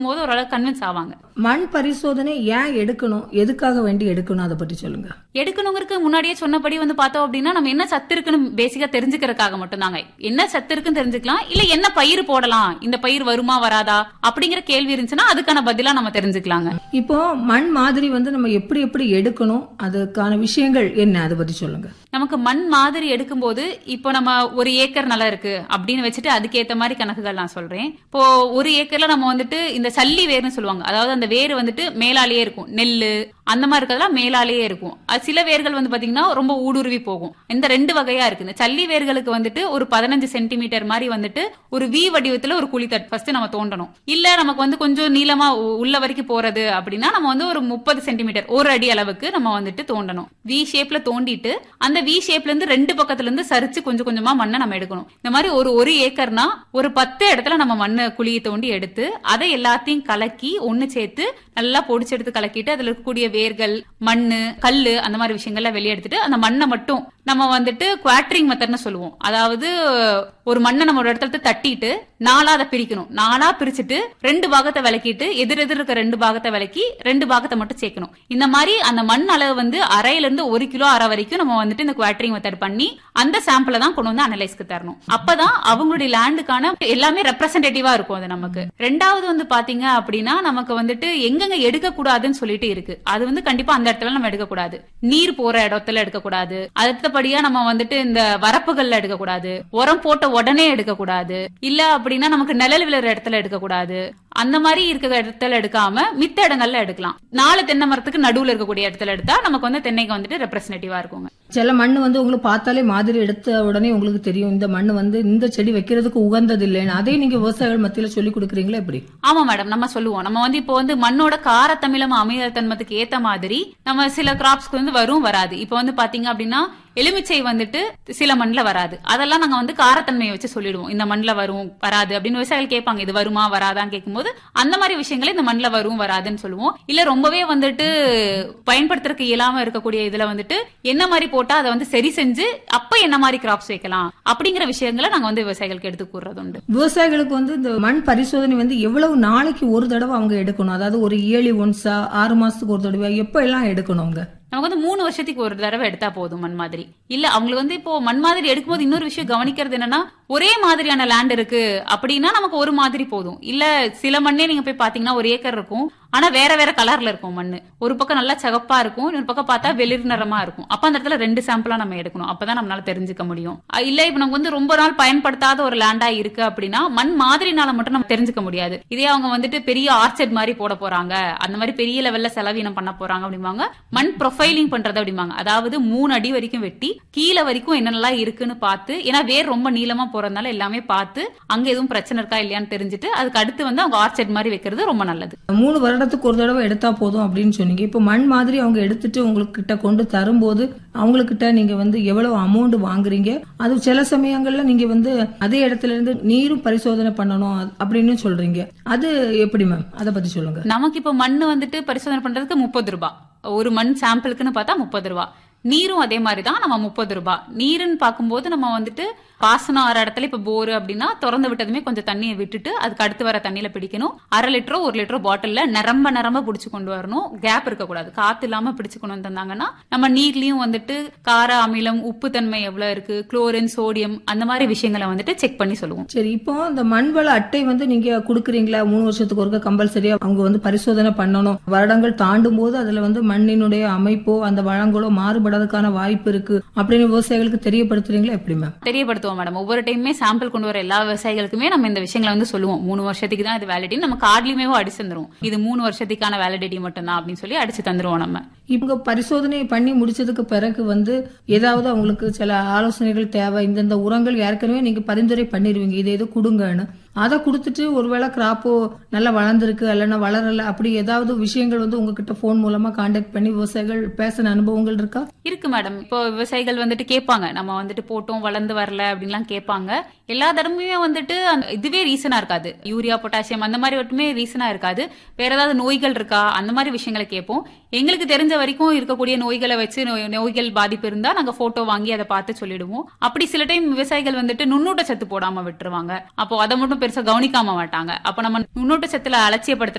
போது ஓரளவு கன்வின்ஸ் ஆவாங்க மண் பரிசோதனை ஏன் எடுக்கணும் எதுக்காக வேண்டி எடுக்கணும் அதை பற்றி சொல்லுங்க எடுக்கணுங்கிறதுக்கு முன்னாடியே சொன்னபடி வந்து பார்த்தோம் அப்படின்னா நம்ம என்ன சத்து இருக்குன்னு பேசிக்கா தெரிஞ்சுக்கிறதுக்காக மட்டும்தாங்க என்ன சத்து இருக்குன்னு தெரிஞ்சுக்கலாம் இல்ல என்ன பயிர் போடலாம் இந்த பயிர் வருமா வராதா அப்படிங்கிற கேள்வி இருந்துச்சுன்னா அதுக்கான பதிலா நம்ம தெரிஞ்சுக்கலாங்க இப்போ மண் மாதிரி வந்து நம்ம எப்படி எப்படி எடுக்கணும் அதுக்கான விஷயங்கள் என்ன அதை பற்றி சொல்லுங்க நமக்கு மண் மாதிரி எடுக்கும்போது இப்போ நம்ம ஒரு ஏக்கர் நிலம் இருக்கு அப்படின்னு வச்சுட்டு அதுக்கேத்த மாதிரி கணக்குகள் நான் சொல்றேன் இப்போ ஒரு ஏக்கர்ல நம்ம வந்துட்டு இந்த சல்லி வேர்னு சொல்லுவாங்க அதாவது அந்த வேர் வந்துட்டு மேலாலேயே இருக்கும் நெல்லு அந்த மாதிரி இருக்கிறதுலாம் மேலாலேயே இருக்கும் அது சில வேர்கள் வந்து பாத்தீங்கன்னா ரொம்ப ஊடுருவி போகும் இந்த ரெண்டு வகையா இருக்கு இந்த சல்லி வேர்களுக்கு வந்துட்டு ஒரு பதினஞ்சு சென்டிமீட்டர் மாதிரி வந்துட்டு ஒரு வி வடிவத்துல ஒரு குழி தட் ஃபர்ஸ்ட் நம்ம தோண்டணும் இல்ல நமக்கு வந்து கொஞ்சம் நீளமா உ- உள்ள வரைக்கும் போறது அப்படின்னா நம்ம வந்து ஒரு முப்பது சென்டிமீட்டர் ஒரு அடி அளவுக்கு நம்ம வந்துட்டு தோண்டணும் வி ஷேப்ல தோண்டிட்டு அந்த வி ஷேப்ல இருந்து ரெண்டு பக்கத்துல இருந்து சரிச்சு கொஞ்சம் கொஞ்சமா மண்ணை நம்ம எடுக்கணும் இந்த மாதிரி ஒரு ஒரு ஏக்கர்னா ஒரு பத்து இடத்துல நம்ம மண்ணை குழியை தோண்டி எடுத்து அதை எல்லாத்தையும் கலக்கி ஒண்ணு சேர்த்து நல்லா பொடிச்சு எடுத்து கலக்கிட்டு அதுல இருக்கக்கூடிய வேர்கள் மண்ணு கல்லு அந்த மாதிரி விஷயங்கள்லாம் வெளியே எடுத்துட்டு அந்த மண்ணை மட்டும் நம்ம வந்துட்டு குவாட்ரிங் மெத்தட்னு சொல்லுவோம் அதாவது ஒரு மண்ணை நம்ம ஒரு இடத்துல இருந்து தட்டிட்டு நாலா அதை பிரிக்கணும் நாலா பிரிச்சுட்டு ரெண்டு பாகத்தை விளக்கிட்டு எதிர் எதிர் இருக்க ரெண்டு பாகத்தை விளக்கி ரெண்டு பாகத்தை மட்டும் சேர்க்கணும் இந்த மாதிரி அந்த மண் அளவு வந்து அரையில இருந்து ஒரு கிலோ அரை வரைக்கும் நம்ம வந்துட்டு இந்த குவாட்ரிங் மெத்தட் பண்ணி அந்த சாம்பிளை தான் கொண்டு வந்து அனலைஸ்க்கு தரணும் அப்பதான் அவங்களுடைய லேண்டுக்கான எல்லாமே ரெப்ரசன்டேட்டிவா இருக்கும் அது நமக்கு ரெண்டாவது வந்து பாத்தீங்க அப்படின்னா நமக்கு வந்துட்டு எங்கெங்க எடுக்க கூடாதுன்னு சொல்லிட்டு இருக்கு அது வந்து கண்டிப்பா அந்த இடத்துல நம்ம எடுக்க கூடாது நீர் போற இடத்துல எடுக்க கூடாது அடுத்தபடியா நம்ம வந்துட்டு இந்த வரப்புகள்ல எடுக்க கூடாது உரம் போட்ட உடனே எடுக்க கூடாது இல்ல அப்படின்னா நமக்கு நிழல் விழுற இடத்துல எடுக்க கூடாது அந்த மாதிரி இருக்கிற இடத்துல எடுக்காம மித்த இடங்கள்ல எடுக்கலாம் நாலு தென்னை மரத்துக்கு நடுவுல இருக்கக்கூடிய இடத்துல எடுத்தா நமக்கு வந்து தென்னைக்கு வந்துட்டு ரெப்ரசன்டேட்டிவா இருக்குங்க சில மண் வந்து உங்களுக்கு பார்த்தாலே மாதிரி எடுத்த உடனே உங்களுக்கு தெரியும் இந்த மண் வந்து இந்த செடி வைக்கிறதுக்கு உகந்தது இல்லைன்னு அதே நீங்க விவசாயிகள் மத்தியில சொல்லி கொடுக்குறீங்களா எப்படி ஆமா மேடம் நம்ம சொல்லுவோம் நம்ம வந்து இப்போ வந்து மண்ணோட காரத்தமிழம் அமிலத்தன்மத்துக்கு ஏத்த மாதிரி நம்ம சில கிராப்ஸ்க்கு வந்து வரும் வராது இப்போ வந்து பாத்தீங்க அப்படின்னா எலுமிச்சை வந்துட்டு சில மண்ணுல வராது அதெல்லாம் நாங்க வந்து காரத்தன்மையை வச்சு சொல்லிடுவோம் இந்த மண்ணுல வரும் வராது அப்படின்னு விவசாயிகள் கேட்பாங்க இது வருமா வராதான்னு கேட்கும்போது அந்த மாதிரி விஷயங்களை இந்த மண்ணுல வரும் வராதுன்னு சொல்லுவோம் இல்ல ரொம்பவே வந்துட்டு பயன்படுத்துறதுக்கு இயலாம இருக்கக்கூடிய இதுல வந்துட்டு என்ன மாதிரி போட்டா அதை வந்து சரி செஞ்சு அப்ப என்ன மாதிரி கிராப்ஸ் வைக்கலாம் அப்படிங்கிற விஷயங்களை நாங்க வந்து விவசாயிகளுக்கு எடுத்து கூறுறது உண்டு விவசாயிகளுக்கு வந்து இந்த மண் பரிசோதனை வந்து எவ்வளவு நாளைக்கு ஒரு தடவை அவங்க எடுக்கணும் அதாவது ஒரு இயர்லி ஒன்ஸா ஆறு மாசத்துக்கு ஒரு தடவை எப்ப எல்லாம் எடுக்கணும் அவங்க நமக்கு வந்து மூணு வருஷத்துக்கு ஒரு தடவை எடுத்தா போதும் மண் மாதிரி இல்ல அவங்களுக்கு வந்து இப்போ மண் மாதிரி எடுக்கும்போது இன்னொரு விஷயம் கவனிக்கிறது என்னன்னா ஒரே மாதிரியான லேண்ட் இருக்கு அப்படின்னா நமக்கு ஒரு மாதிரி போதும் இல்ல சில மண்ணே நீங்க போய் பாத்தீங்கன்னா ஒரு ஏக்கர் இருக்கும் ஆனா வேற வேற கலர்ல இருக்கும் மண்ணு ஒரு பக்கம் நல்லா சிகப்பா இருக்கும் இன்னொரு பக்கம் பார்த்தா வெளிர் நிறமா இருக்கும் அப்ப அந்த இடத்துல ரெண்டு சாம்பிளா நம்ம எடுக்கணும் அப்பதான் நம்மளால தெரிஞ்சுக்க முடியும் அஹ் இல்ல இப்ப நமக்கு வந்து ரொம்ப நாள் பயன்படுத்தாத ஒரு லேண்டா இருக்கு அப்படின்னா மண் மாதிரினால மட்டும் நம்ம தெரிஞ்சுக்க முடியாது இதே அவங்க வந்துட்டு பெரிய ஆர்ச்சர்ட் மாதிரி போட போறாங்க அந்த மாதிரி பெரிய லெவல்ல செலவீனம் பண்ண போறாங்க அப்படிம்பாங்க மண் ப்ரொஃபைலிங் பண்றது அப்படிம்பாங்க அதாவது மூணு அடி வரைக்கும் வெட்டி கீழே வரைக்கும் என்னென்னலாம் இருக்குன்னு பார்த்து ஏன்னா வேர் ரொம்ப நீளமா போறதுனால எல்லாமே பார்த்து அங்க எதுவும் பிரச்சனை இருக்கா இல்லையான்னு தெரிஞ்சுட்டு அதுக்கு அடுத்து வந்து அவங்க ஆர்ச்சர்ட் மாதிரி வைக்கிறது ரொம்ப நல்லது மூணு வருடத்துக்கு ஒரு தடவை எடுத்தா போதும் அப்படின்னு சொன்னீங்க இப்போ மண் மாதிரி அவங்க எடுத்துட்டு உங்களுக்கு கிட்ட கொண்டு தரும்போது அவங்கக்கிட்ட நீங்க வந்து எவ்வளவு அமௌண்ட் வாங்குறீங்க அது சில சமயங்கள்ல நீங்க வந்து அதே இடத்துல இருந்து நீரும் பரிசோதனை பண்ணணும் அது- அப்படின்னு சொல்றீங்க அது எப்படி மேம் அதை பத்தி சொல்லுங்க நமக்கு இப்ப மண்ணு வந்துட்டு பரிசோதனை பண்றதுக்கு முப்பது ரூபாய் ஒரு மண் சாம்பிளுக்குன்னு பார்த்தா முப்பது ரூபாய் நீரும் அதே மாதிரி தான் நம்ம முப்பது ரூபாய் நீருன்னு பார்க்கும்போது நம்ம வந்துட்டு பாசனம் ஆற இடத்துல இப்ப போர் அப்படின்னா திறந்து விட்டதுமே கொஞ்சம் தண்ணியை விட்டுட்டு அதுக்கு அடுத்து வர தண்ணியில பிடிக்கணும் அரை லிட்டரோ ஒரு லிட்டரோ பாட்டில்ல நிரம்ப நிரம்ப பிடிச்சு கொண்டு வரணும் கேப் இருக்கக்கூடாது காத்து இல்லாம பிடிச்சு கொண்டு வந்தாங்கன்னா நம்ம நீர்லயும் வந்துட்டு கார அமிலம் உப்பு தன்மை எவ்வளவு இருக்கு குளோரின் சோடியம் அந்த மாதிரி விஷயங்களை வந்துட்டு செக் பண்ணி சொல்லுவோம் சரி இப்போ இந்த மண்வள அட்டை வந்து நீங்க குடுக்குறீங்களா மூணு வருஷத்துக்கு ஒருக்க கம்பல்சரியா அவங்க வந்து பரிசோதனை பண்ணணும் வருடங்கள் தாண்டும் போது அதுல வந்து மண்ணினுடைய அமைப்போ அந்த வளங்களோ மாறுபடுறதுக்கான வாய்ப்பு இருக்கு அப்படின்னு விவசாயிகளுக்கு தெரியப்படுத்துறீங்களா எப்படி மேம் தெரியப்படுத்துவோம் மேடம் ஒவ்வொரு டைமே சாம்பிள் கொண்டு வர எல்லா விவசாயிகளுக்குமே நம்ம இந்த விஷயங்களை வந்து சொல்லுவோம் மூணு வருஷத்துக்கு தான் இது வேலிடிட்டி நம்ம கார்ட்லயுமே அடிச்சு தந்துருவோம் இது மூணு வருஷத்துக்கான வேலிடிட்டி மட்டும்தான் அப்படின்னு சொல்லி அடிச்சு தந்துருவோம் நம்ம இவங்க பரிசோதனை பண்ணி முடிச்சதுக்கு பிறகு வந்து ஏதாவது அவங்களுக்கு சில ஆலோசனைகள் தேவை இந்தந்த உரங்கள் ஏற்கனவே நீங்க பரிந்துரை பண்ணிருவீங்க இதை எது கொடுங்கன்னு அதை கொடுத்துட்டு ஒருவேளை கிராப்போ நல்லா வளர்ந்துருக்கு இல்லைன்னா வளரல அப்படி ஏதாவது விஷயங்கள் வந்து உங்ககிட்ட போன் மூலமா காண்டாக்ட் பண்ணி விவசாயிகள் பேசின அனுபவங்கள் இருக்கா இருக்கு மேடம் இப்போ விவசாயிகள் வந்துட்டு கேட்பாங்க நம்ம வந்துட்டு போட்டோம் வளர்ந்து வரல அப்படின்லாம் கேட்பாங்க எல்லா தடவையுமே வந்துட்டு அந்த இதுவே ரீசனா இருக்காது யூரியா பொட்டாசியம் அந்த மாதிரி மட்டுமே ரீசனா இருக்காது வேற ஏதாவது நோய்கள் இருக்கா அந்த மாதிரி விஷயங்களை கேட்போம் எங்களுக்கு தெரிஞ்ச வரைக்கும் இருக்கக்கூடிய நோய்களை வச்சு நோய்- நோய்கள் பாதிப்பு இருந்தா நாங்க போட்டோ வாங்கி அதை பார்த்து சொல்லிடுவோம் அப்படி சில டைம் விவசாயிகள் வந்துட்டு நுண்ணூட்ட சத்து போடாம விட்டுருவாங்க அப்போ அதை மட்டும் பெருசா கவனிக்காம மாட்டாங்க அப்ப நம்ம நுண்ணூட்ட சத்துல அலட்சியப்படுத்துற